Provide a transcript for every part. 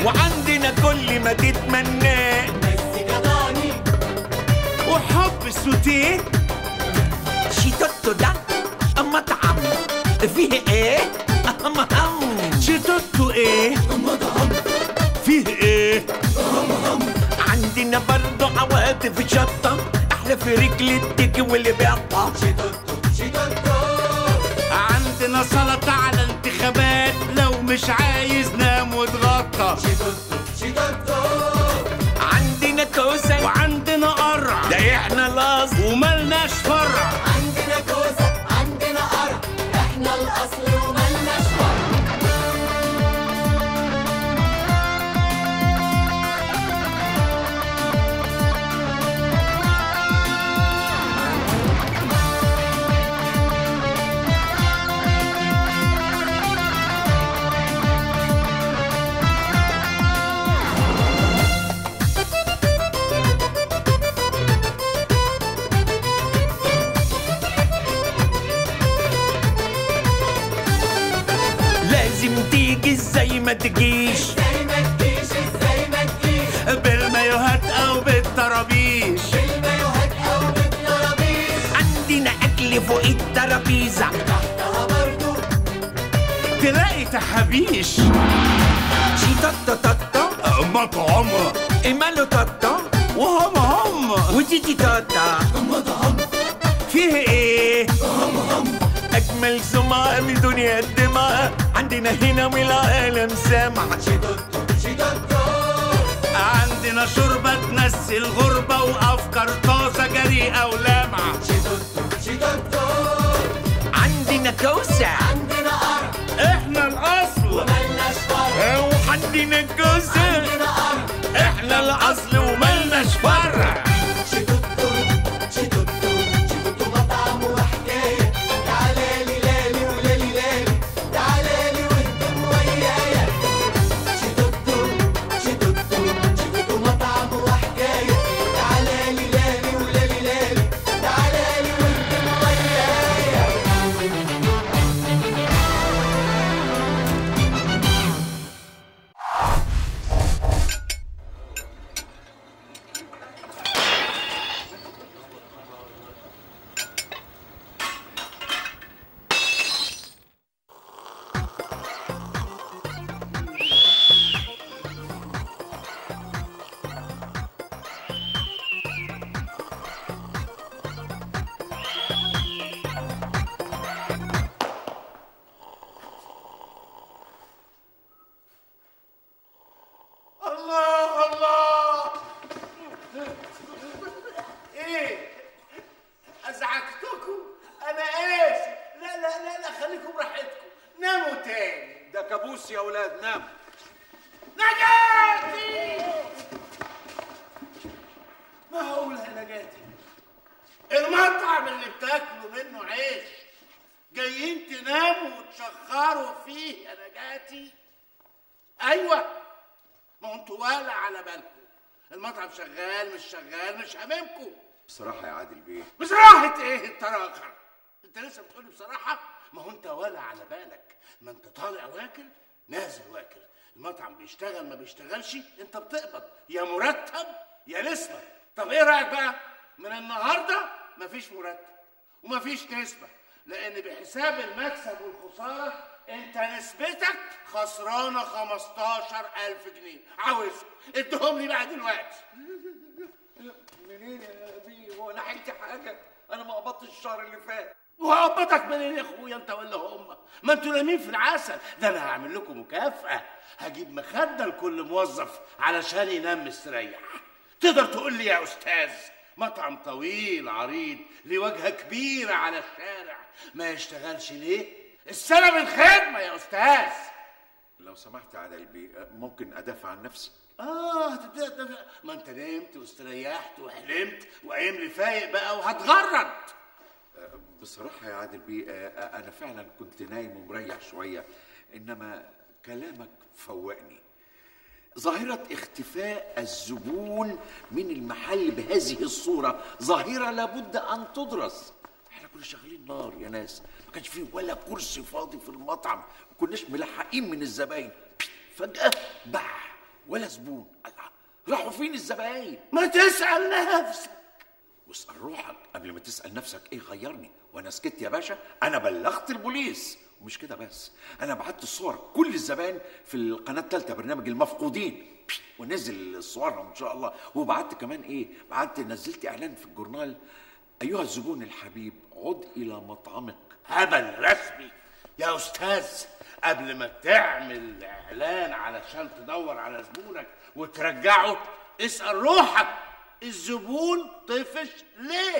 وعندنا كل ما تتمناه وحب سوتيه شيتوتو ده مطعم فيه ايه مهم شيتوتو ايه فيه ايه عندنا برضه عواطف شطة احلى في رجل التيكي واللي بيقطع عندنا سلطة على انتخابات لو مش عايز نام واتغطى عندنا كوسة وعندنا قرع ده احنا الاصل وملناش فرع عندنا كوسة عندنا قرع احنا الأصل وملناش فرع لازم تيجي زي ما تجيش ازاي ما تجيش ازاي ما تجيش بالمايوهات او بالطرابيش بالمايوهات أو بالطرابيش عندنا اكل فوق الترابيزة تحتها برضو تلاقي تحابيش شيتوتو توتو مطعم إمالو توتو وهم هم وتيتي توتا فيه ايه أجمل سمعة من دنيا الدماء عندنا هنا والعالم سامع عندنا شوربة تنسي الغربة وأفكار طازة جريئة ولامعة عندنا كوسة عندنا قرع احنا الأصل ملناش فرع وعندنا كوسة عندنا قرع احنا الأصل وملناش فرع شيتوتو شيتوتو شيتوتو مطعم وحكاية تعالى لي لالي ولالي لالي تعالى لي واهتم ويايا شيتوتو شيتوتو شيتوتو مطعم وحكاية تعالى لي لالي ولالي لالي تعالى لي واهتم ويايا الله الله ايه ازعجتكم انا اسف لا لا لا لا خليكم براحتكم ناموا تاني ده كابوس يا ولاد نام نجاتي ما هقولها نجاتي المطعم اللي بتاكلوا منه عيش جايين تناموا وتشخروا فيه يا نجاتي ايوه ما انتوا ولا على بالكم المطعم شغال مش شغال مش هاممكم بصراحة يا عادل بيه بصراحة ايه التراخر انت لسه بتقولي بصراحة ما هو انت ولا على بالك ما انت طالع واكل نازل واكل المطعم بيشتغل ما بيشتغلش انت بتقبض يا مرتب يا نسبة طب ايه رأيك بقى من النهاردة مفيش مرتب ومفيش نسبة لان بحساب المكسب والخسارة انت نسبتك خسرانة 15000 جنيه عاوزهم ادهم لي بقى دلوقتي منين يا بيه هو انا حلت حاجة انا ما قبضتش الشهر اللي فات وهقبضك منين يا اخويا انت ولا هم ما انتوا نايمين في العسل ده انا هعمل لكم مكافأة هجيب مخدة لكل موظف علشان ينام مستريح تقدر تقول لي يا استاذ مطعم طويل عريض ليه واجهة كبيرة على الشارع ما يشتغلش ليه السنة بالخدمة يا استاذ لو سمحت يا عادل بيه ممكن ادافع عن نفسي اه هتبدا تدافع ما انت نمت واستريحت وحلمت وقايم لي فايق بقى وهتغرد بصراحة يا عادل بيه آه، أنا فعلا كنت نايم ومريح شوية إنما كلامك فوقني ظاهرة اختفاء الزبون من المحل بهذه الصورة ظاهرة لابد أن تدرس احنا كنا شغالين نار يا ناس ما كانش فيه ولا كرسي فاضي في المطعم ما كناش ملحقين من الزباين فجأة بح ولا زبون الله راحوا فين الزباين ما تسال نفسك واسال روحك قبل ما تسال نفسك ايه غيرني وانا سكت يا باشا انا بلغت البوليس ومش كده بس انا بعت الصور كل الزبائن في القناه الثالثه برنامج المفقودين ونزل صورهم ان شاء الله وبعت كمان ايه بعت نزلت اعلان في الجورنال ايها الزبون الحبيب عد الى مطعمك هبل رسمي يا استاذ قبل ما تعمل اعلان علشان تدور على زبونك وترجعه اسال روحك الزبون طفش ليه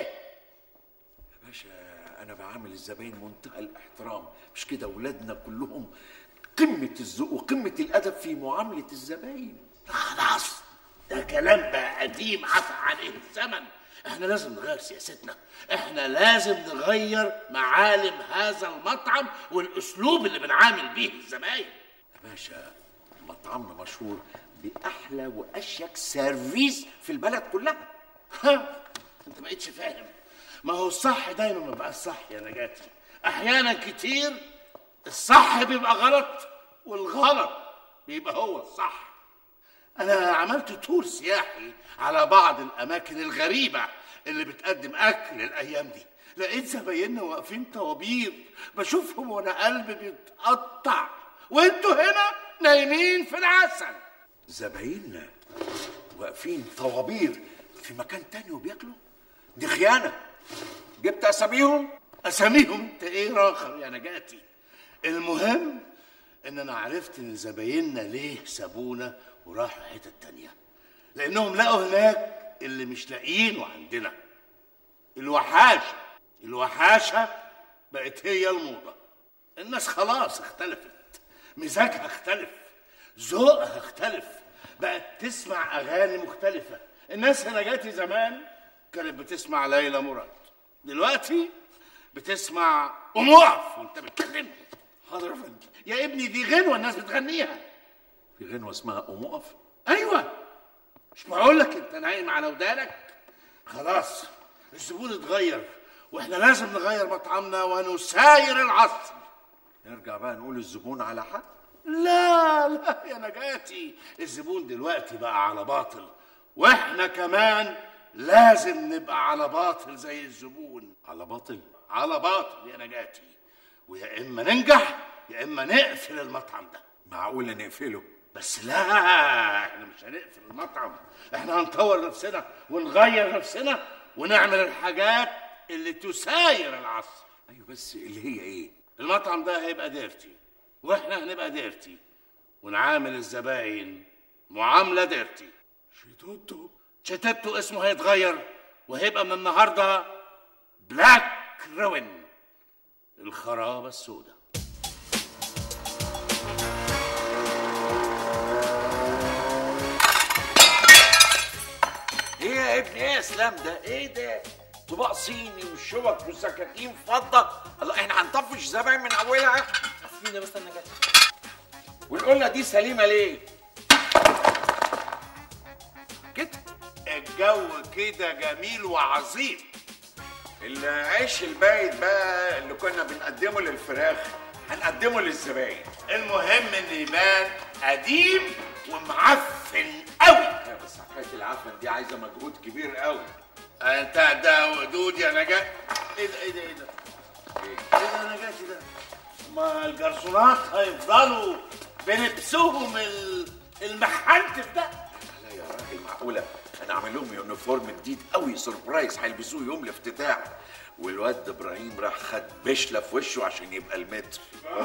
يا باشا انا بعامل الزباين منتهى الاحترام مش كده اولادنا كلهم قمه الذوق وقمه الادب في معامله الزباين خلاص ده كلام بقى قديم عفى عليه الزمن احنا لازم نغير سياستنا احنا لازم نغير معالم هذا المطعم والاسلوب اللي بنعامل بيه الزباين يا باشا مطعمنا مشهور باحلى واشيك سيرفيس في البلد كلها ها انت ما بقتش فاهم ما هو الصح دايما ما بقى الصح يا نجاتي احيانا كتير الصح بيبقى غلط والغلط بيبقى هو الصح انا عملت تور سياحي على بعض الاماكن الغريبه اللي بتقدم اكل الايام دي لقيت زبايننا واقفين طوابير بشوفهم وانا قلبي بيتقطع وانتوا هنا نايمين في العسل زبايننا واقفين طوابير في مكان تاني وبياكلوا دي خيانه جبت اساميهم اساميهم انت ايه راخر يا نجاتي المهم ان انا عرفت ان زبايننا ليه سابونا وراحوا حتت تانية لانهم لقوا هناك اللي مش لاقيينه عندنا الوحاشه الوحاشه بقت هي الموضه الناس خلاص اختلفت مزاجها اختلف ذوقها اختلف بقت تسمع اغاني مختلفه الناس هنا جاتي زمان كانت بتسمع ليلى مراد دلوقتي بتسمع قوم اقف وانت بتكلمني حاضر يا فندم يا ابني دي غنوه الناس بتغنيها في غنوه اسمها قوم اقف ايوه مش بقول لك انت نايم على ودانك خلاص الزبون اتغير واحنا لازم نغير مطعمنا ونساير العصر نرجع بقى نقول الزبون على حق لا لا يا نجاتي الزبون دلوقتي بقى على باطل واحنا كمان لازم نبقى على باطل زي الزبون على باطل على باطل يا نجاتي ويا اما ننجح يا اما نقفل المطعم ده معقوله نقفله بس لا احنا مش هنقفل المطعم احنا هنطور نفسنا ونغير نفسنا ونعمل الحاجات اللي تساير العصر ايوه بس اللي هي ايه المطعم ده هيبقى ديرتي واحنا هنبقى ديرتي ونعامل الزباين معامله ديرتي شيتوتو شيتوتو اسمه هيتغير وهيبقى من النهارده بلاك روين الخرابه السوداء ايه يا ابني ايه يا اسلام ده ايه ده طباق صيني وشبك وسكاكين فضه الله احنا هنطفش زباين من اولها فينا بس انا جات والقله دي سليمه ليه كده الجو كده جميل وعظيم العيش البايت بقى اللي كنا بنقدمه للفراخ هنقدمه للزباين المهم ان يبان قديم ومعفن قوي يا بس حكايه العفن دي عايزه مجهود كبير قوي انت ده ودود يا نجاة ايه ده ايه ده ايه ده ايه ايه ده يا نجاتي ده ما الجرسونات هيفضلوا بلبسهم ال- المحنتف ده لا يا راجل معقوله انا عامل لهم يونيفورم جديد قوي سربرايز هيلبسوه يوم الافتتاح والواد ابراهيم راح خد بشله في وشه عشان يبقى المتر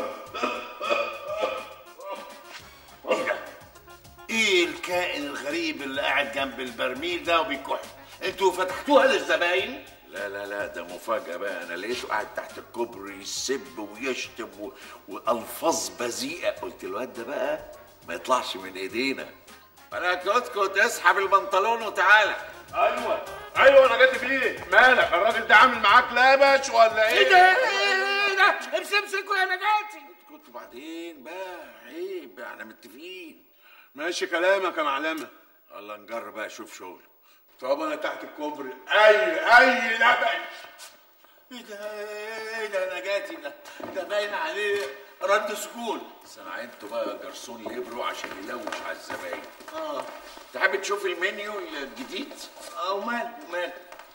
ايه ده ايه الكائن الغريب اللي قاعد جنب البرميل ده وبيكح انتوا فتحتوها للزباين لا لا لا ده مفاجأة بقى أنا لقيته قاعد تحت الكوبري يسب ويشتم و... وألفاظ بذيئة قلت الواد ده بقى ما يطلعش من إيدينا أنا اسكت اسحب البنطلون وتعالى ايوه ايوه انا جات بيه مالك الراجل ده عامل معاك لبش ولا ايه ايه ده ايه ده امسك امسكوا يا نجاتي اسكت وبعدين بقى عيب احنا متفقين ماشي كلامك يا معلمه الله نجرب بقى شوف شغل طب انا تحت الكوبري اي اي لبش ايه ده ايه ده يا نجاتي ده ده باين عليه رد سكون بس انا عينته بقى جرسون ليبرو عشان يلوش على الزباين اه تحب تشوف المنيو الجديد او مال مال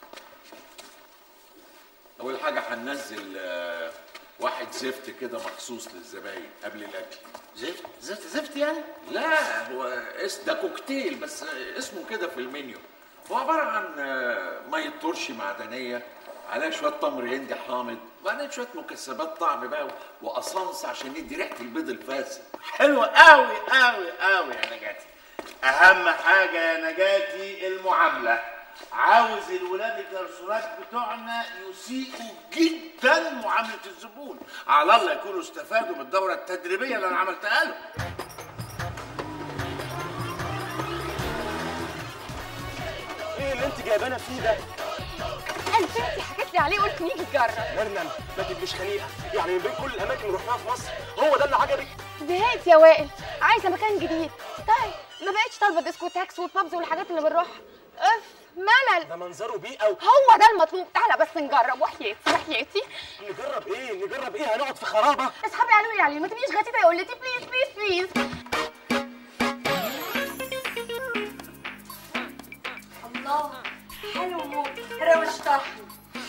اول حاجه هننزل آه، واحد زفت كده مخصوص للزباين قبل الاكل زفت زفت زفت يعني لا هو اس ده كوكتيل بس اسمه كده في المنيو هو عباره عن آه، ميه ترشي معدنيه عليها شويه تمر هندي حامض وبعدين شويه مكسبات طعم بقى وقصانص عشان يدي ريحه البيض الفاسد حلوة قوي قوي قوي يا نجاتي أهم حاجة يا نجاتي المعاملة عاوز الولاد الجرسونات بتوعنا يسيئوا جدا معاملة الزبون على الله يكونوا استفادوا من الدورة التدريبية اللي أنا عملتها لهم ايه اللي انت جايبانا فيه ده؟ البنتي حكت لي عليه قلت نيجي نجرب مرنم ما تبقيش خنيقه يعني من بين كل الاماكن اللي رحناها في مصر هو ده اللي عجبك؟ زهقت يا وائل عايزه مكان جديد طيب ما بقتش طالبه ديسكوتاكس والبابز والحاجات اللي بنروحها اف ملل ده منظره بيئه و... هو ده المطلوب تعالى بس نجرب وحياتي وحياتي نجرب ايه؟ نجرب ايه؟ هنقعد في خرابه؟ اصحابي قالوا لي عليه ما تبقيش غتيته يا قلتي بليز بليز بليز الله حلو موت روش طحن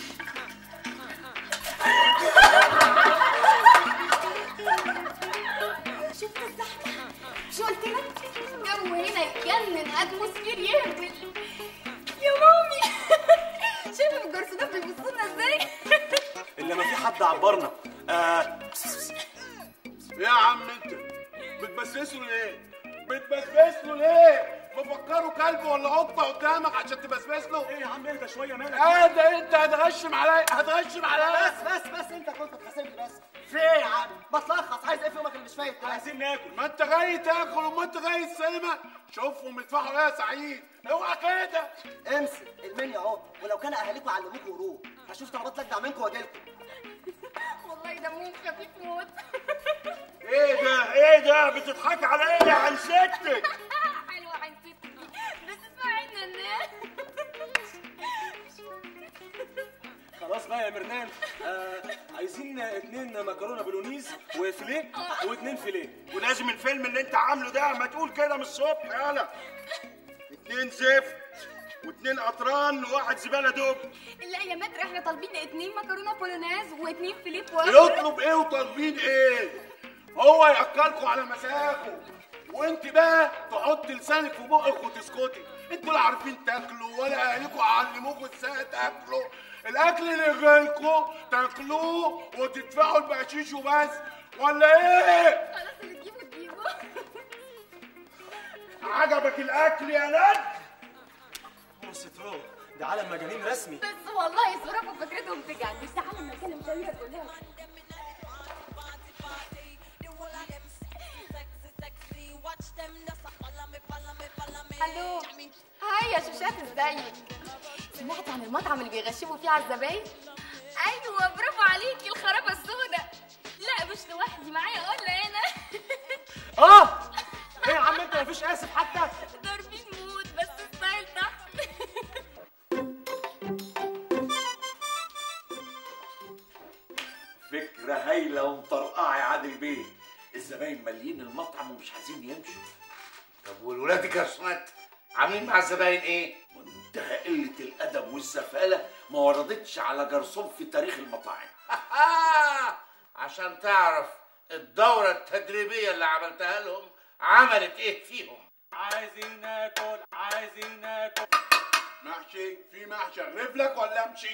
شفت الزحمه شو قلت لك الجو هنا يجنن اتموسفير يهبل يا مامي شايفه الجرسونات بيبصوا لنا ازاي الا ما في حد عبرنا آه يا عم انت بتبسسوا ليه؟ بتبسبسوا ليه؟ بفكروا كلب ولا قطه قدامك عشان تبسبس له؟ ايه يا عم اهدى شويه مالك؟ اه ده انت هتغشم عليا هتغشم عليا بس بس بس انت كنت تحاسبني بس في ايه يا عم بتلخص عايز ايه في يومك اللي مش فايت ده؟ عايزين ناكل ما انت جاي تاكل وما انت جاي السينما شوفهم يدفعوا ايه يا سعيد اوعى كده امسك المنيو اهو ولو كان اهاليكم علموكوا هروب هشوف طلبات لجدع منكم واجيلكم والله دمهم خفيف موت ايه ده ايه ده بتضحكي على ايه يا عن ستك حلوة عن ستي بس اسمعي الناس خلاص بقى يا مرنان آه عايزين اتنين مكرونه بولونيز وفيليه واتنين فيليه ولازم الفيلم اللي انت عامله ده ما تقول كده من الصبح يالا اتنين زفت واتنين قطران وواحد زباله دوب لا يا متر احنا طالبين اتنين مكرونه بولوناز واتنين فيليه بواقع يطلب ايه وطالبين ايه هو ياكلكوا على مزاجه وانت بقى تحط لسانك في بقك وتسكتي انتوا لا عارفين تاكلوا ولا اهاليكوا علموكوا ازاي تاكلوا الاكل اللي يجيلكوا تاكلوه وتدفعوا البقشيش وبس ولا ايه خلاص اللي تجيبه تجيبه عجبك الاكل يا ند مونسترو ده عالم مجانين رسمي بس والله الظروف وفكرتهم تجنن تعالى لما نكلم شويه تقول لها الو هاي يا شوشات ازيك سمعت عن المطعم اللي بيغشموا فيه على الزباين ايوه برافو عليكي الخرابه السوداء لا مش لوحدي معايا قله انا اه ايه يا عم انت مفيش اسف حتى ضاربين موت بس ستايل تحت فكره هايله ومطرقعه يا عادل بيه الزباين مالين المطعم ومش عايزين يمشوا طب والولاد الجرسونات عاملين مع الزباين ايه؟ منتهى قله الادب والزفاله ما وردتش على جرسون في تاريخ المطاعم عشان تعرف الدورة التدريبية اللي عملتها لهم عملت ايه فيهم عايزين ناكل عايزين ناكل محشي في محشي اغرف لك ولا امشي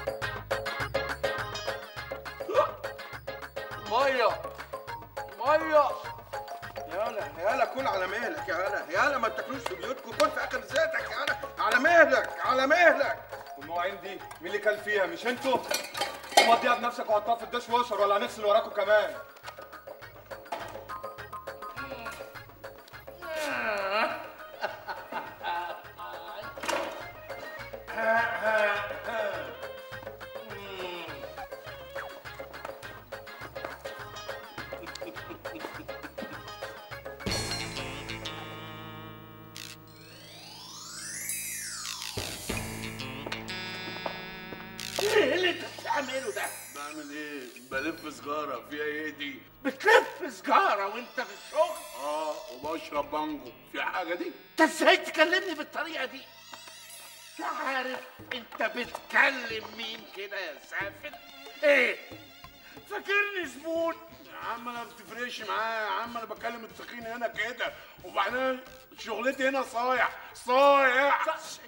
ميه ميه يالا يالا كل على مهلك يالا يالا ما تاكلوش في بيوتكم كل في اكل ذاتك يالا على مهلك على مهلك والمواعين دي مين اللي كان فيها مش انتوا؟ قوم وديها بنفسك وحطها في الدش واشر ولا هنغسل وراكوا كمان ايه اللي انت بتعمله ده؟ بعمل ايه بلف سجاره فيها ايه دي بتلف سجاره وانت في الشغل اه وبشرب بانجو في حاجه دي انت ازاي تكلمني بالطريقه دي لا عارف انت بتكلم مين كده يا سافل ايه فاكرني زبون يا عم انا ما بتفرقش معايا يا عم انا بكلم التخين هنا كده وبعدين شغلتي هنا صايع صايع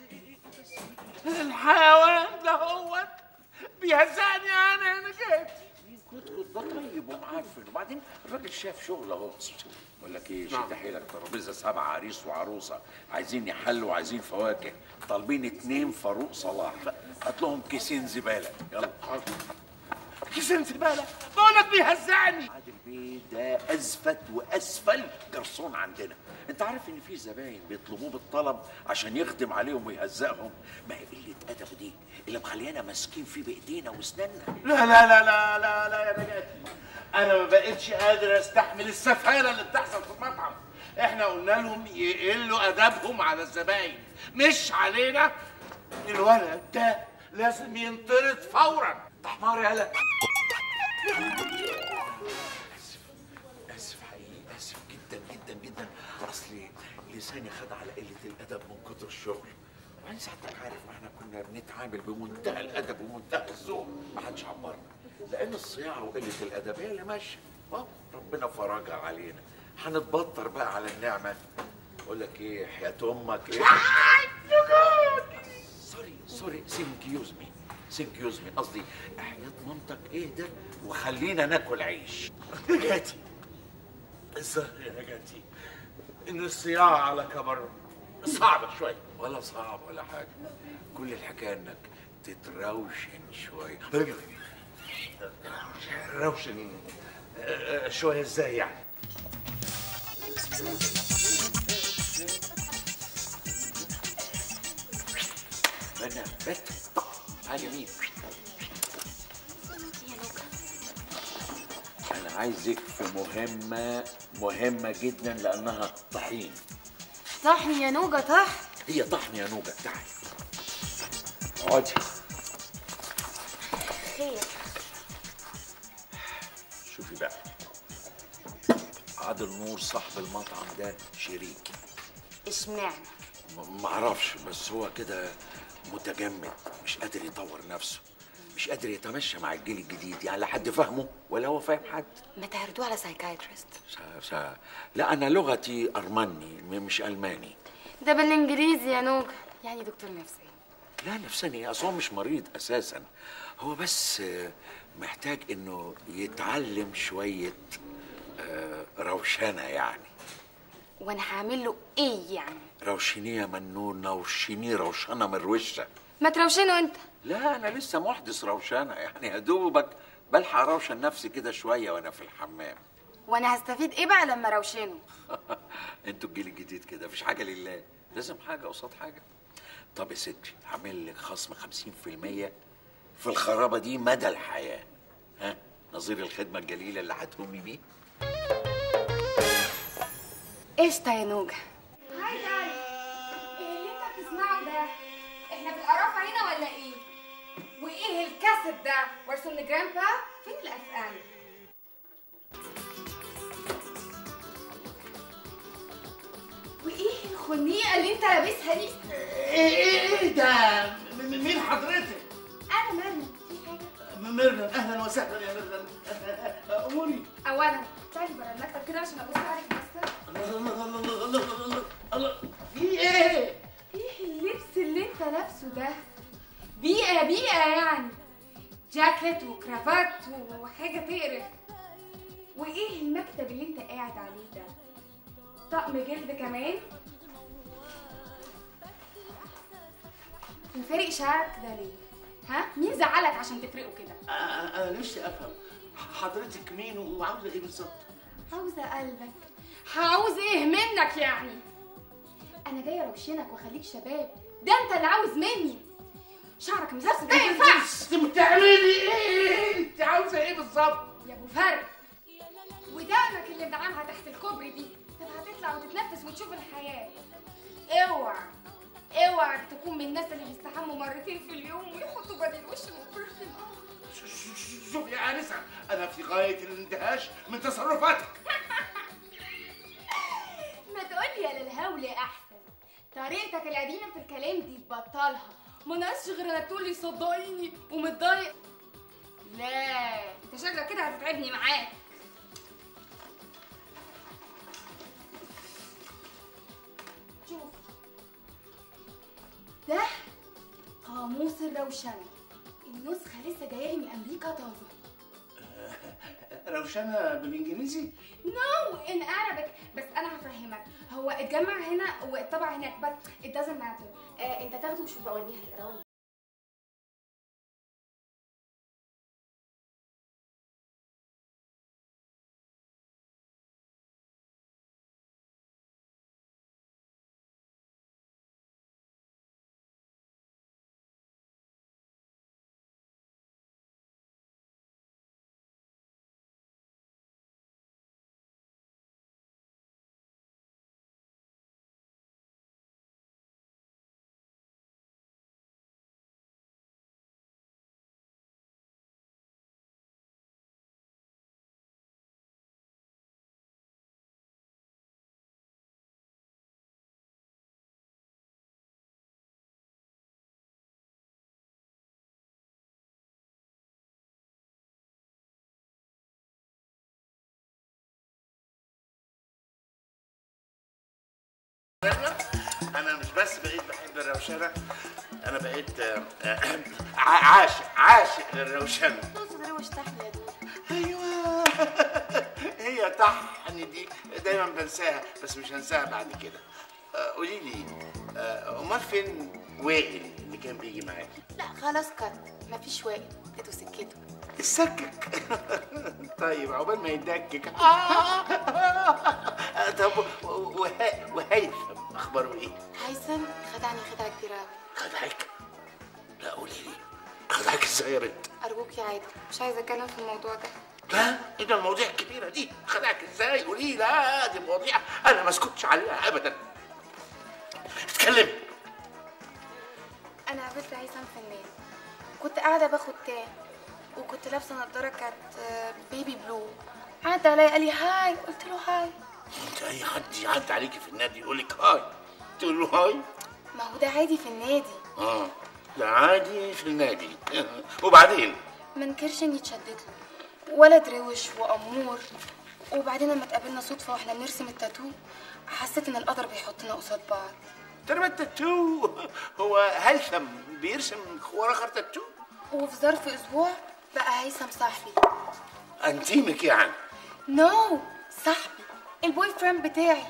الحيوان ده هو بيهزقني انا انا جيت كنت ده طيب ومعفن وبعدين الراجل شاف شغل اهو بقول لك ايه شد حيلك ترابيزه سبعه عريس وعروسه عايزين يحلوا وعايزين فواكه طالبين اتنين فاروق صلاح هات لهم كيسين زباله يلا كيسين زباله بقول لك بيهزقني عادل بيه ده ازفت واسفل جرسون عندنا انت عارف ان في زباين بيطلبوه بالطلب عشان يخدم عليهم ويهزقهم ما هي قله ادبه دي اللي مخليانا ماسكين فيه بايدينا واسناننا لا لا لا لا لا لا يا نجاتي انا ما بقتش قادر استحمل السفاله اللي بتحصل في المطعم احنا قلنا لهم يقلوا ادبهم على الزباين مش علينا الولد ده لازم ينطرد فورا ده حمار يالا اسف حقيقي اسف جدا جدا جدا اصلي لساني خد على قله الادب من كتر الشغل وبعدين ساعتك عارف ما احنا كنا بنتعامل بمنتهى الادب ومنتهى الذوق ما حدش عبرنا لان الصياعه وقله الادب هي اللي ماشيه اه ربنا فرجها علينا هنتبطر بقى على النعمه اقول لك ايه حياه امك ايه سوري سوري سينكيوز مي سينكيوز مي قصدي حياه مامتك اهدى وخلينا ناكل عيش نجاتي الظاهر يا نجاتي ان الصياعه على كبر صعبه شويه ولا صعب ولا حاجه كل الحكايه انك تتروشن شويه روشن آه، آه، شويه ازاي يعني انا بت على اليمين انا عايزك في مهمه مهمه جدا لانها طحين طحني يا نوجة طحن هي طحن يا نوجه تعالي اقعدي خير شوفي بقى عادل نور صاحب المطعم ده شريكي اشمعنى م- معرفش بس هو كده متجمد مش قادر يطور نفسه مش قادر يتمشى مع الجيل الجديد يعني لا حد فاهمه ولا هو فاهم حد ما تعرضوه على سايكايترست سا سا لا انا لغتي ارمني م- مش الماني ده بالانجليزي يا نوجة يعني دكتور نفسي لا نفساني اصلا مش مريض اساسا هو بس آه، محتاج انه يتعلم شويه آه، روشنه يعني وانا هعمل له ايه يعني روشنيه منونه وشيني روشنه مروشه ما تروشنه انت لا انا لسه محدث روشنه يعني يا دوبك بلحق روشن نفسي كده شويه وانا في الحمام وانا هستفيد ايه بقى لما روشنه انتوا الجيل الجديد كده مفيش حاجه لله لازم حاجه قصاد حاجه طب يا ستي هعمل لك خصم 50% في الخرابه دي مدى الحياه ها نظير الخدمه الجليله اللي هتقومي بيه قشطة يا نوجة هاي داي ايه اللي انت بتسمعه ده؟ احنا في القرافة هنا ولا ايه؟ وايه الكاسيت ده؟ ورسم جرامبا؟ فين الافلام؟ وايه الخنيقة اللي انت لابسها دي؟ ايه ايه ايه ده م- م- مين حضرتك انا مرنا في حاجة؟ م- ميرنا اهلا وسهلا يا ميرنا أه، أه، اموري اولا تعالي بره المكتب كده عشان ابص عليك بس الله الله الله الله الله الله الله الله في ايه ايه اللبس اللي انت لابسه ده؟ بيئة بيئة يعني جاكيت وكرافات وحاجة تقرف وايه المكتب اللي انت قاعد عليه ده؟ طقم جلد كمان؟ وفارق شعرك ده ليه؟ ها؟ مين زعلك عشان تفرقه كده؟ أه، انا نفسي افهم حضرتك مين وعاوزه ايه بالظبط عاوزة قلبك هعوز ايه منك يعني؟ انا جاية اروشنك واخليك شباب ده انت اللي عاوز مني شعرك مسلسل ده ما ينفعش انت بتعملي ايه انت عاوزه ايه بالظبط يا ابو فرق ودقنك اللي مدعمها تحت الكوبري دي طب هتطلع وتتنفس وتشوف الحياة اوعى اوعى تكون من الناس اللي بيستحموا مرتين في اليوم ويحطوا بدل وش برفيوم شوف يا انسه انا في غايه الاندهاش من تصرفاتك ما تقولي يا للهول احسن طريقتك القديمه في الكلام دي تبطلها ما ناقصش غير انك تقولي صدقيني ومتضايق لا انت شكلك كده هتتعبني معاك شوف ده قاموس الروشنه النسخه لسه جايه لي من امريكا طازه روشنه بالانجليزي نو ان Arabic بس انا هفهمك هو اتجمع هنا واتطبع هناك بس it doesn't matter آه انت تاخده وشوف بوريها هتقراها انا مش بس بقيت بحب الروشنه انا بقيت آه، آه، ع- عاشق عاشق للروشنه تقصد روش تحت يا دول ايوه هي طحن دي دايما بنساها بس مش هنساها بعد كده آه، قولي لي آه، امال فين وائل اللي كان بيجي معاكي لا خلاص كت مفيش واقف ادوا سكته السكك طيب عقبال ما يدكك آه. طب و- وه- وهيثم اخباره ايه؟ هيثم خدعني خدعه كبيره قوي خدعك لا قولي لي خدعك ازاي يا بنت؟ ارجوك يا عادل مش عايزه اتكلم في الموضوع ده لا ايه ده المواضيع الكبيره دي خدعك ازاي قولي لي لا دي مواضيع انا ما اسكتش عليها ابدا اتكلم انا قابلت هيثم فنان كنت قاعده باخد تان وكنت لابسه نضاره كانت آه، بيبي بلو عدى عليا قال لي هاي قلت له هاي انت اي حد يعدي عليكي في النادي يقول لك هاي تقول له هاي ما هو ده عادي في النادي اه ده عادي في النادي وبعدين ما انكرش اني اتشدت له ولد روش وامور وبعدين لما اتقابلنا صدفه واحنا بنرسم التاتو حسيت ان القدر بيحطنا قصاد بعض ترى التاتو هو هيثم بيرسم ورا اخر تاتو وفي ظرف اسبوع بقى هيثم صاحبي انتيمك يعني نو صاحبي البوي فريند بتاعي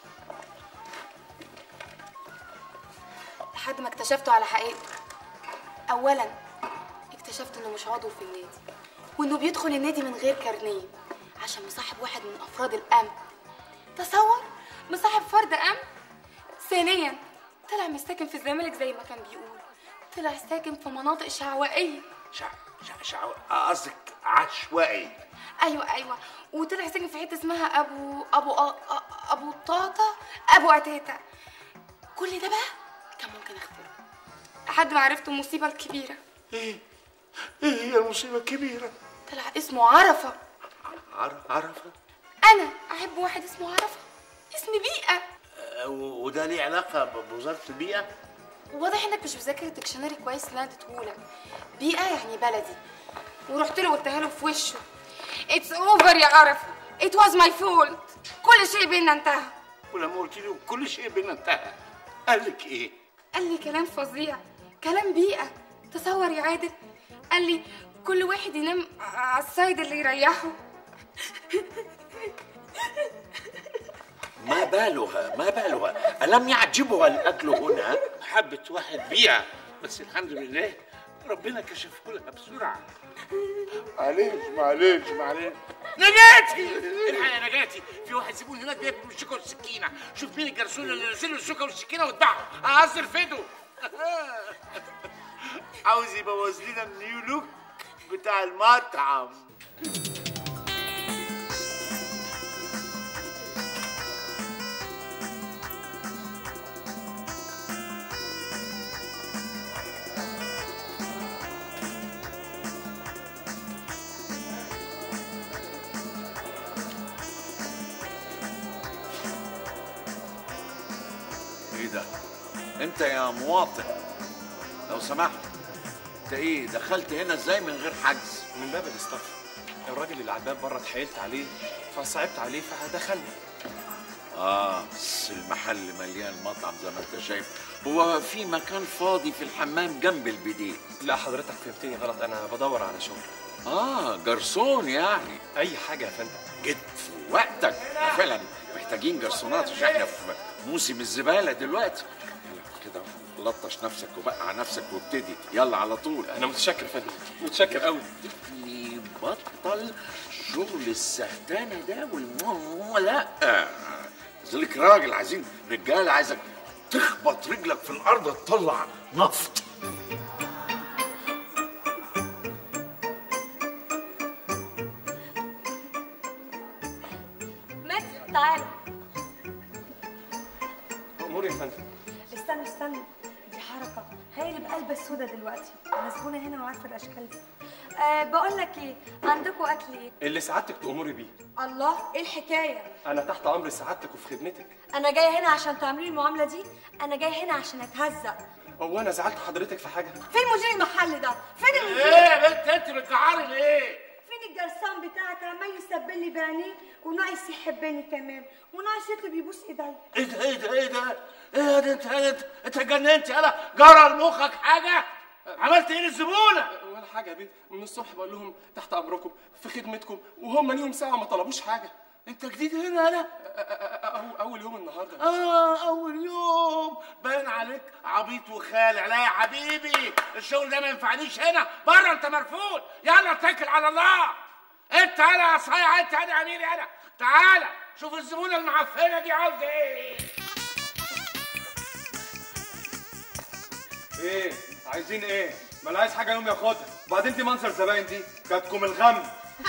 لحد ما اكتشفته على حقيقته اولا اكتشفت انه مش عضو في النادي وانه بيدخل النادي من غير كارنيه عشان مصاحب واحد من افراد الامن تصور مصاحب فرد امن ثانيا طلع مش ساكن في الزمالك زي ما كان بيقول طلع ساكن في مناطق شعوائيه شع شع شع قصدك عشوائي ايوه ايوه وطلع ساكن في حته اسمها ابو ابو أ- أ- ابو طاطا ابو عتاته كل ده بقى كان ممكن اختاره لحد ما عرفت المصيبه الكبيره ايه ايه هي المصيبه الكبيره طلع اسمه عرفه عر- عرفه انا احب واحد اسمه عرفه اسم بيئه آه، و- وده ليه علاقه ب- بوزاره البيئه واضح انك مش مذاكر الدكشنري كويس اللي انا اديتهولك بيئه يعني بلدي ورحت له وقلتها له في وشه اتس اوفر يا عرفه ات واز ماي فولت كل شيء بينا انتهى ولما قلت له كل شيء بينا انتهى قال لك ايه قال لي كلام فظيع كلام بيئة تصور يا عادل قال لي كل واحد ينام على السايد اللي يريحه ما بالها ما بالها ألم يعجبها الأكل هنا؟ حبة واحد بيئة بس الحمد لله ربنا كشفه لها بسرعة معلش معلش معلش نجاتي الحق يا نجاتي في واحد زبون هناك بياكل بالشوكة والسكينة شوف مين الجرسون اللي نزل له الشوكة والسكينة واتبعه هقصر فيده عاوز يبوظ لنا النيو لوك بتاع المطعم ايه ده انت يا مواطن لو سمحت انت ايه دخلت هنا ازاي من غير حجز من باب الاستاف الراجل اللي على الباب بره اتحايلت عليه فصعبت عليه فدخلنا اه بس المحل مليان مطعم زي ما انت شايف هو في مكان فاضي في الحمام جنب البديه لا حضرتك فهمتني غلط انا بدور على شغل اه جرسون يعني اي حاجه يا فندم جيت في وقتك إحنا فعلا محتاجين جرسونات عشان احنا في موسم الزباله دلوقتي يلا كده لطش نفسك وبقع نفسك وابتدي يلا على طول انا متشكر يا فندم متشكر قوي بطل شغل السهتانه ده والمو لا ذلك راجل عايزين رجاله عايزك تخبط رجلك في الارض تطلع نفط متر تعالى اموري يا فندم استنى استنى دي حركة هي اللي بقلب السودا دلوقتي أنا زبونة هنا وعارفة الأشكال دي أه بقول لك إيه عندكم أكل إيه؟ اللي سعادتك تأمري بيه الله إيه الحكاية؟ انا تحت امر سعادتك وفي خدمتك أنا جاية هنا عشان تعملي لي المعاملة دي أنا جاية هنا عشان أتهزق هو انا زعلت حضرتك في حاجه فين مدير المحل ده؟ فين المدير؟ ايه يا بنت انت بتجعري ليه؟ فين الجرسان بتاعك عمال يسبل لي بعينيه وناقص يحبني كمان وناقص يطلب يبوس ايديا ايه ده ايه ده ايه ده؟ ايه ده انت انت انت اتجننت يالا جرى لمخك حاجه؟ عملت ايه للزبونه؟ ولا حاجه يا بيه من الصبح بقول لهم تحت امركم في خدمتكم وهم ليهم ساعه ما طلبوش حاجه انت جديد هنا يالا؟ أو اول يوم النهارده اه اول يوم باين عليك عبيط وخالع لا يا حبيبي الشغل ده ما ينفعنيش هنا بره انت مرفوض يلا اتكل على الله انت انا يا صايع انت انا اميري انا تعالى شوف الزبونه المعفنه دي عاوزه ايه ايه عايزين ايه ما انا عايز حاجه يوم ياخدها وبعدين دي منظر زباين دي جاتكم الغم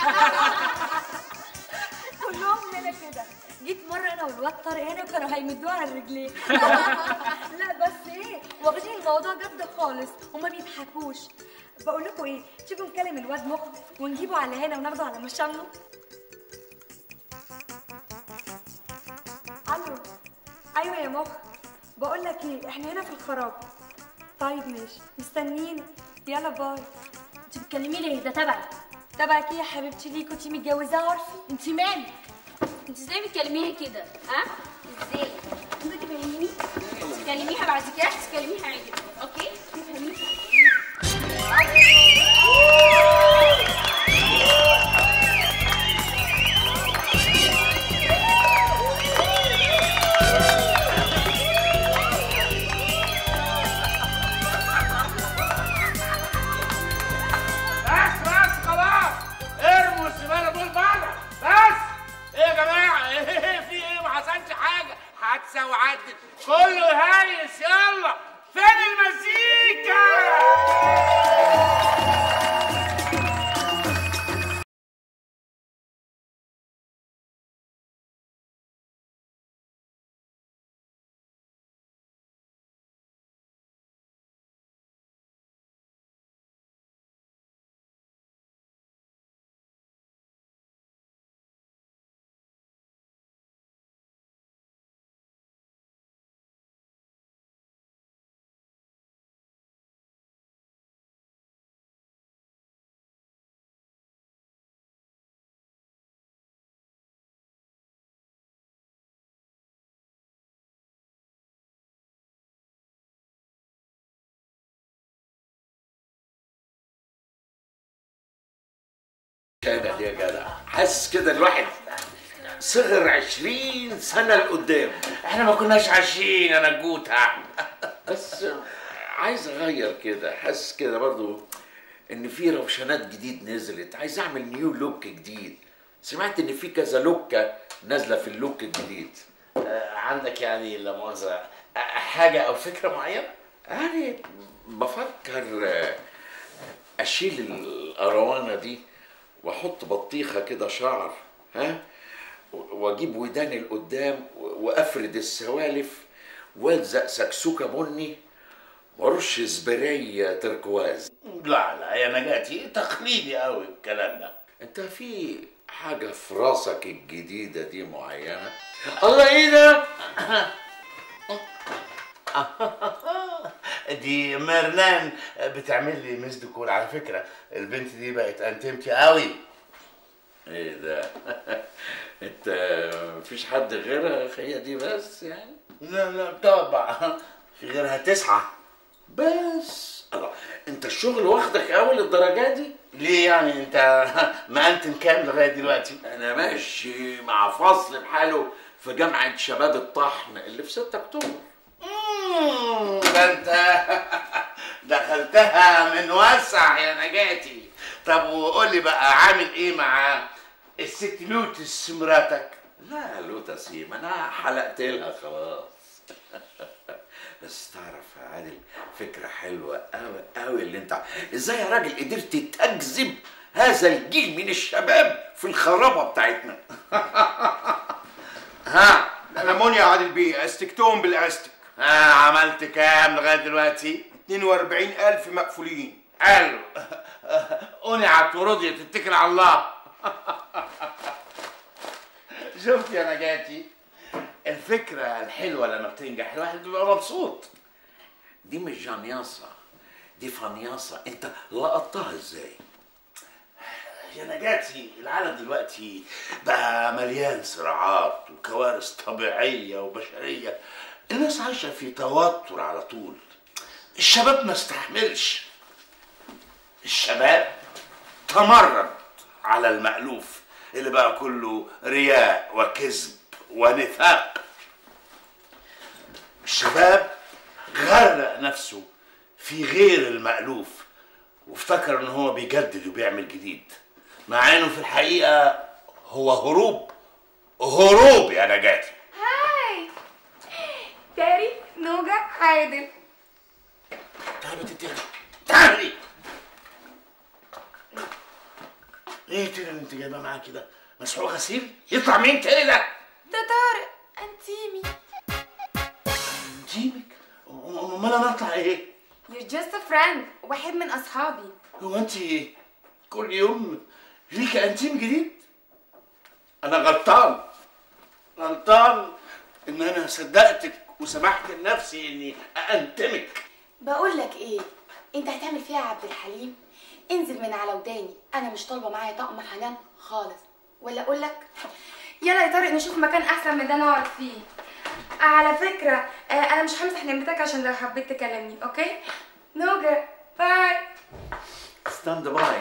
كلهم هنا كده جيت مرة أنا والواد طارق هنا وكانوا هيمدوها على الرجلين لا بس إيه واخدين الموضوع جد خالص وما بيضحكوش بقول لكم إيه تيجوا نكلم الواد مخ ونجيبه على هنا وناخده على مشامله الو ايوه يا مخ بقول لك ايه احنا هنا في الخراب طيب ماشي مستنيين يلا باي انت بتكلمي ليه ده تبعي تبعك ايه يا حبيبتي ليه كنتي متجوزاه عرفي انت مالك انت ازاي بتكلميها كده ها ازاي انت تفهميني تكلميها بعد كده تكلميها عادي اوكي تفهميها بس بس خلاص ارموا الزباله دول بره بس ايه يا جماعه ايه في ايه ما حصلش حاجه حادثه وعدت كله هايس يلا فين المزيكا كانت يا جدع حاسس كده الواحد صغر عشرين سنة لقدام احنا ما كناش عايشين انا جوتها بس عايز اغير كده حاسس كده برضو ان في روشنات جديد نزلت عايز اعمل نيو لوك جديد سمعت ان في كذا لوكة نازلة في اللوك الجديد عندك يعني لا مؤاخذه حاجه او فكره معينه يعني بفكر آه، اشيل القروانه دي واحط بطيخه كده شعر ها واجيب وداني لقدام وافرد السوالف والزق سكسوكه بني وارش سبراي تركواز لا لا يا نجاتي تقليدي قوي الكلام ده انت في حاجه في راسك الجديده دي معينه الله ايه ده دي مرنان بتعمل لي مسد كول على فكره البنت دي بقت انتمتي قوي ايه ده انت مفيش حد غيرها هي دي بس يعني لا لا طبعا في غيرها تسعه بس الله انت الشغل واخدك قوي للدرجه دي ليه يعني انت ما انت كام لغايه دلوقتي انا ماشي مع فصل بحاله في جامعه شباب الطحن اللي في 6 اكتوبر مم، ده انت دخلتها من وسع يا نجاتي طب وقول لي بقى عامل ايه مع الست لوتس مراتك لا لوتس ايه ما انا حلقت لها خلاص بس تعرف يا عادل فكرة حلوة قوي قوي اللي انت ازاي يا راجل قدرت تجذب هذا الجيل من الشباب في الخرابة بتاعتنا ها الامونيا يا عادل بيه استكتهم بالاستك ها عملت كام لغايه دلوقتي 42000 مقفولين حلو قنعت ورضيت تتكل على الله شفت يا نجاتي الفكرة الحلوة لما بتنجح الواحد بيبقى مبسوط دي مش جانياصة دي فانياصة انت لقطتها ازاي يا نجاتي العالم دلوقتي بقى مليان صراعات وكوارث طبيعية وبشرية الناس عايشة في توتر على طول الشباب ما استحملش الشباب تمرد على المألوف اللي بقى كله رياء وكذب ونفاق الشباب غرق نفسه في غير المألوف وافتكر ان هو بيجدد وبيعمل جديد مع انه في الحقيقة هو هروب هروب يا نجاتي هاي تاري نوجا عادل تعالي تاني تعالي ايه تاني اللي انت جايباه معاكي ده مسحوق غسيل يطلع مين تاني ده ده طارق انتيمي جيبك امال انا اطلع ايه You're just a friend واحد من اصحابي هو انت كل يوم ليك انتيم جديد انا غلطان غلطان ان انا صدقتك وسمحت لنفسي اني انتمك بقول لك ايه انت هتعمل فيها عبد الحليم انزل من على وداني انا مش طالبه معايا طقم حنان خالص ولا اقول لك يلا يا طارق نشوف مكان احسن من ده نقعد فيه على فكره آه، انا مش همسح نمرتك عشان لو حبيت تكلمني اوكي نوجا باي ستاند باي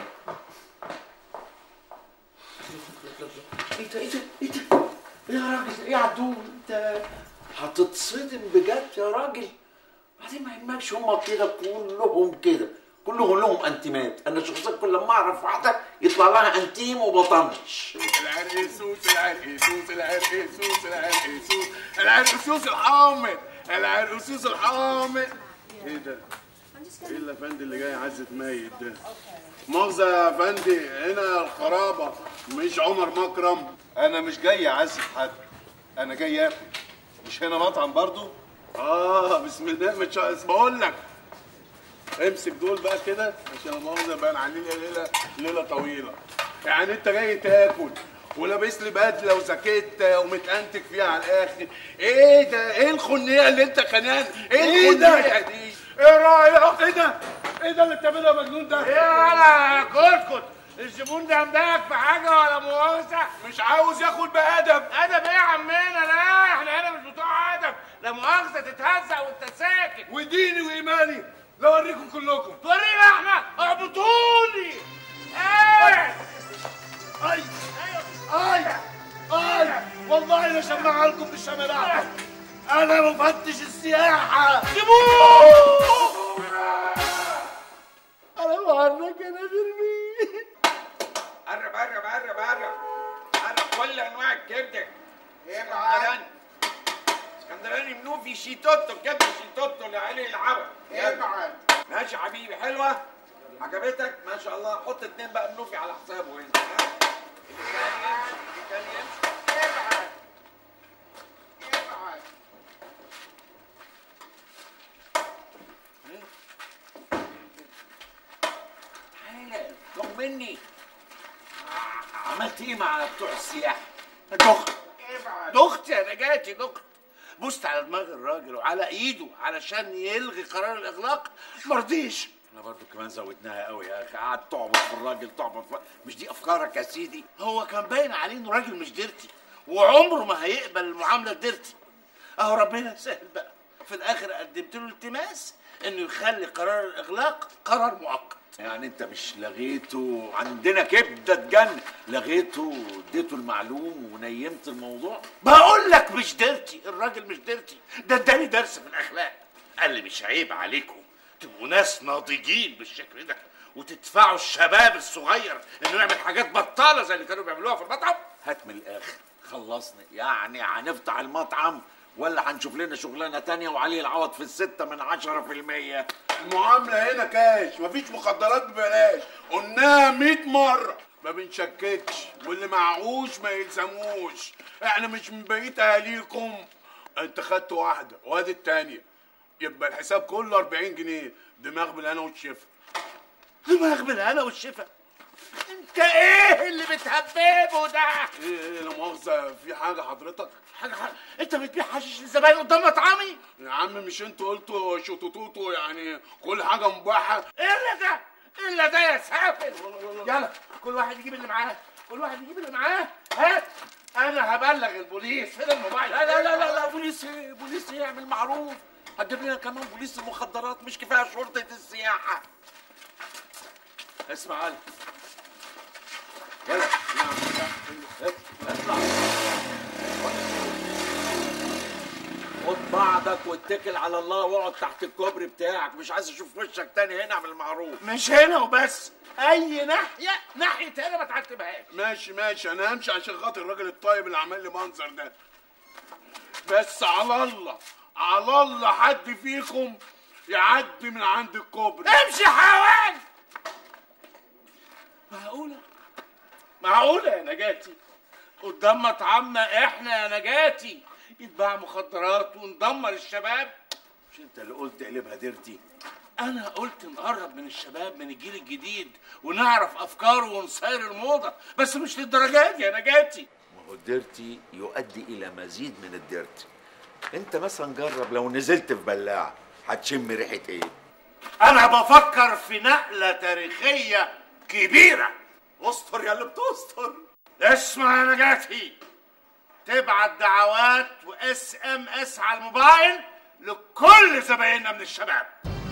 ايه ده ايه ده ايه ده يا راجل ايه يا عدول انت هتتصدم بجد يا راجل بعدين ما يهمكش هم كده كلهم كده كلهم لهم انتيمات انا شخصيا كل ما اعرف واحده يطلع لها انتيم وبطنش العرق سوس العرق سوس العرق سوس العرق سوس العرق سوس الحامض العرق سوس الحامض ايه ده؟ ايه الافندي اللي جاي عزة ميت ده؟ مؤاخذة يا افندي هنا الخرابة مش عمر مكرم انا مش جاي اعزف حد انا جاي اكل مش هنا مطعم برضو اه بسم الله ما شاء الله بقول لك امسك دول بقى كده عشان لا مؤاخذة بقى علينا ليلة ليلة طويلة يعني انت جاي تاكل ولابس لي بدله وزاكيت ومتأنتك فيها على الاخر ايه ده ايه الخنيه اللي انت خنان ايه إيه ده؟ الخنيه دي ايه رايك ايه ده ايه ده اللي بتعمله يا مجنون ده ايه يا كتكت الزبون ده مضايقك في حاجه ولا مؤاخذه مش عاوز ياخد بادب ادب ايه يا عمنا لا احنا هنا مش بتوع ادب لا مؤاخذه تتهزق وانت ساكت وديني وايماني لو اوريكم كلكم تورينا احنا اعبطوني ايه اي اي اي والله لا شمعها لكم بالشمارات انا مفتش السياحه سيبوه انا بوريك انا برمي قرب قرب قرب قرب قرب كل انواع الكبده اسكندراني اسكندراني منوفي شيتوتو بجد شيتوتو لعلي العرب ابعد ماشي يا حبيبي حلوه عجبتك ما شاء الله حط اتنين بقى منوفي على حسابه هنا ها؟ اللي كان يمشي اللي كان يمشي ابعد ابعد تعالى طمني عملت ايه مع بتوع السياحه دخت دخت يا نجاتي دخت بوست على دماغ الراجل وعلى ايده علشان يلغي قرار الاغلاق مرضيش احنا برضو كمان زودناها قوي يا اخي قعد تعبط في الراجل تعبط في... مش دي افكارك يا سيدي هو كان باين عليه انه راجل مش ديرتي وعمره ما هيقبل المعامله الديرتي اهو ربنا يسهل بقى في الاخر قدمت له التماس انه يخلي قرار الاغلاق قرار مؤقت يعني انت مش لغيته عندنا كبده تجن لغيته اديته المعلوم ونيمت الموضوع بقول لك مش ديرتي الراجل مش ديرتي ده اداني درس في الاخلاق قال لي مش عيب عليكم تبقوا ناس ناضجين بالشكل ده وتدفعوا الشباب الصغير انه يعمل حاجات بطاله زي اللي كانوا بيعملوها في المطعم هات من الاخر خلصني يعني هنفتح المطعم ولا هنشوف لنا شغلانه تانية وعليه العوض في الستة من عشرة في المية المعاملة هنا كاش مفيش مخدرات ببلاش قلناها 100 مرة ما بنشككش واللي معهوش ما يلزموش احنا مش من بقية اهاليكم انت خدت واحدة وادي التانية يبقى الحساب كله 40 جنيه دماغ بالهنا والشفا دماغ بالهنا والشفا انت ايه اللي بتهببه ده ايه لا مؤاخذة في حاجة حضرتك؟ حاجة حاجة انت بتبيع حشيش للزباين قدام مطعمي يا عم مش انتوا قلتوا شطوطوطو يعني كل حاجة مباحة الا ده الا ده يا سافل يلا كل واحد يجيب اللي معاه كل واحد يجيب اللي معاه هات انا هبلغ البوليس فين الموبايل لا لا لا لا, لا بوليس ايه بوليس ايه يعمل معروف هتجيب لنا كمان بوليس المخدرات مش كفايه شرطه السياحه اسمع علي يلا اطلع خد بعضك واتكل على الله واقعد تحت الكوبري بتاعك مش عايز اشوف وشك تاني هنا اعمل معروف مش هنا وبس اي ناحيه ناحيه هنا ما تعتبهاش ماشي ماشي انا همشي عشان خاطر الراجل الطيب اللي عمل لي منظر ده بس على الله على الله حد فيكم يعدي من عند الكوبري امشي حيوان معقولة معقولة يا نجاتي قدام مطعمنا احنا يا نجاتي يتباع مخدرات وندمر الشباب مش انت اللي قلت اقلبها ديرتي انا قلت نقرب من الشباب من الجيل الجديد ونعرف افكاره ونصير الموضة بس مش للدرجات دي يا نجاتي ما هو الديرتي يؤدي الى مزيد من الديرتي انت مثلا جرب لو نزلت في بلاعه هتشم ريحه ايه انا بفكر في نقلة تاريخية كبيرة استر يا اللي بتستر اسمع يا نجاتي تبعت دعوات واس ام اس على الموبايل لكل زبايننا من الشباب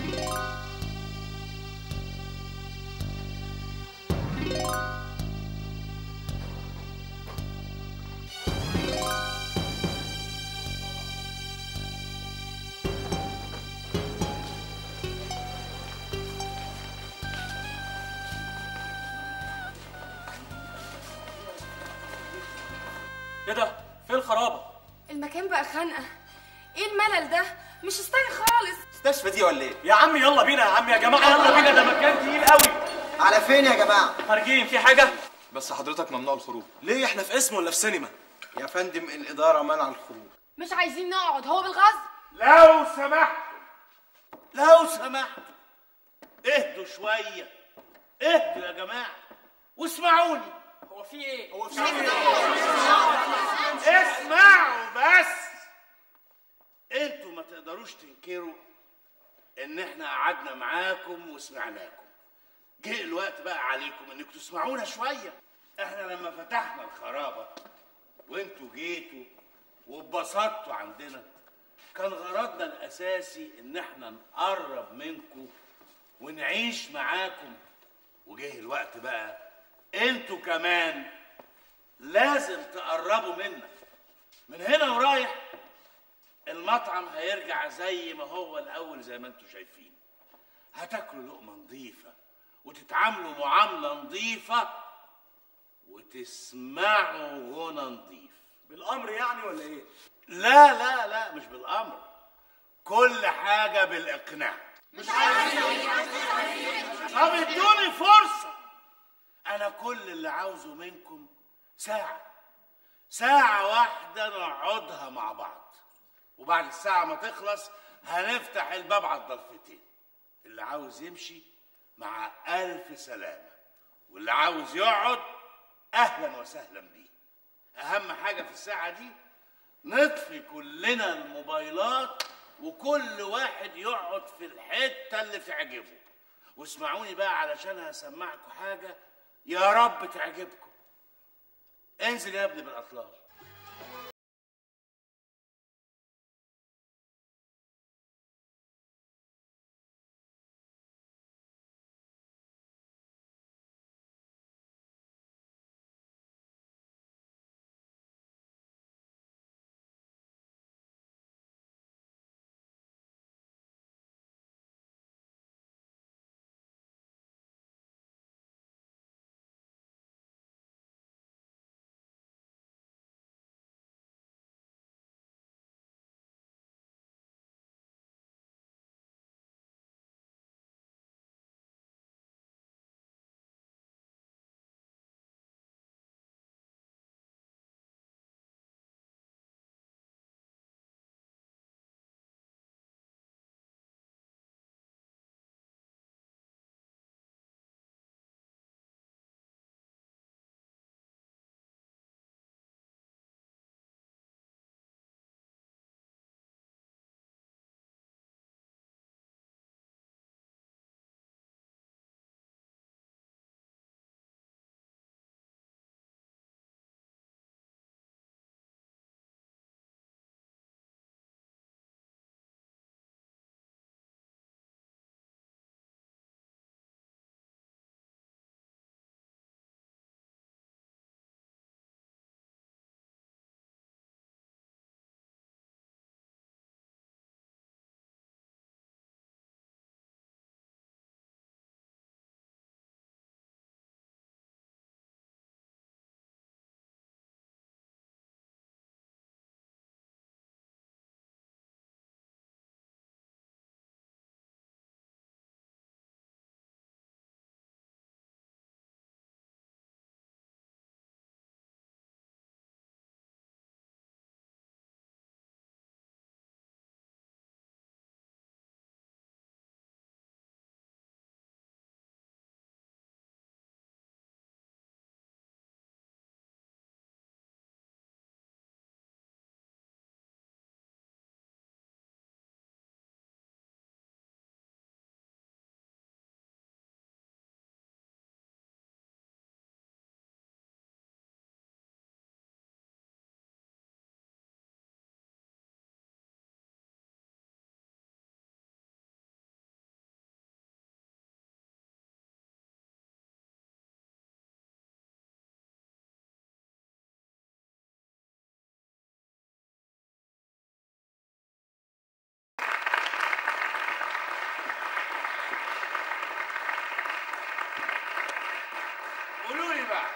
ايه ده فين الخرابه المكان بقى خانقه ايه الملل ده مش ستايل خالص استشفى دي ولا ايه يا عم يلا بينا يا عم يا جماعه يلا بينا ده مكان تقيل قوي على فين يا جماعه خارجين في حاجه بس حضرتك ممنوع الخروج ليه احنا في اسم ولا في سينما يا فندم الإدارة منع الخروج مش عايزين نقعد هو بالغصب لو سمحت لو سمحت اهدوا شوية اهدوا يا جماعة واسمعوني هو في ايه هو في اسمعوا بس انتوا ما تقدروش تنكروا ان احنا قعدنا معاكم وسمعناكم جه الوقت بقى عليكم انكم تسمعونا شويه احنا لما فتحنا الخرابه وانتوا جيتوا واتبسطتوا عندنا كان غرضنا الاساسي ان احنا نقرب منكم ونعيش معاكم وجه الوقت بقى انتوا كمان لازم تقربوا منا من هنا ورايح المطعم هيرجع زي ما هو الاول زي ما انتوا شايفين هتاكلوا لقمه نظيفه وتتعاملوا معامله نظيفه وتسمعوا غنى نظيف بالامر يعني ولا ايه لا لا لا مش بالامر كل حاجه بالاقناع مش طب ادوني فرصه انا كل اللي عاوزه منكم ساعه ساعه واحده نقعدها مع بعض وبعد الساعه ما تخلص هنفتح الباب على الضلفتين اللي عاوز يمشي مع الف سلامه واللي عاوز يقعد اهلا وسهلا بيه اهم حاجه في الساعه دي نطفي كلنا الموبايلات وكل واحد يقعد في الحته اللي تعجبه واسمعوني بقى علشان هسمعكم حاجه يا رب تعجبكم انزل يا ابني بالاطلال قولوا لي بقى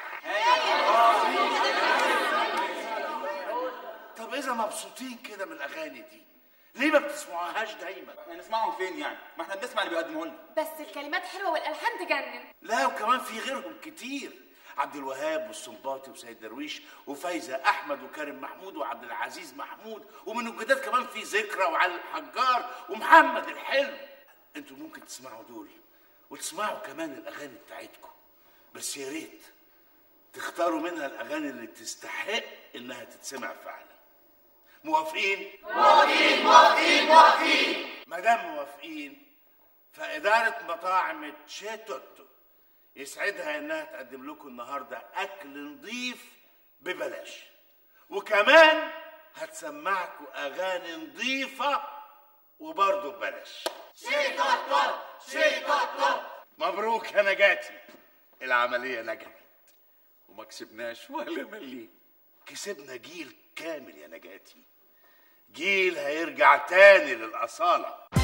طب اذا مبسوطين كده من الاغاني دي ليه ما بتسمعوهاش دايما نسمعهم فين يعني؟ ما احنا بنسمع اللي بيقدموه لنا بس الكلمات حلوه والالحان تجنن لا وكمان في غيرهم كتير عبد الوهاب والسنباطي وسيد درويش وفايزه احمد وكريم محمود وعبد العزيز محمود ومن الجداد كمان في ذكرى وعلي الحجار ومحمد الحلو انتوا ممكن تسمعوا دول وتسمعوا كمان الاغاني بتاعتكم بس يا ريت تختاروا منها الاغاني اللي تستحق انها تتسمع فعلا موافقين موافقين موافقين موافقين ما دام موافقين فإدارة مطاعم تشي توتو يسعدها إنها تقدم لكم النهاردة أكل نظيف ببلاش وكمان هتسمعكم أغاني نظيفة وبرضه ببلاش شي توتو شي توتو مبروك يا نجاتي العملية نجحت وما كسبناش ولا مليم كسبنا جيل كامل يا نجاتي جيل هيرجع تاني للأصالة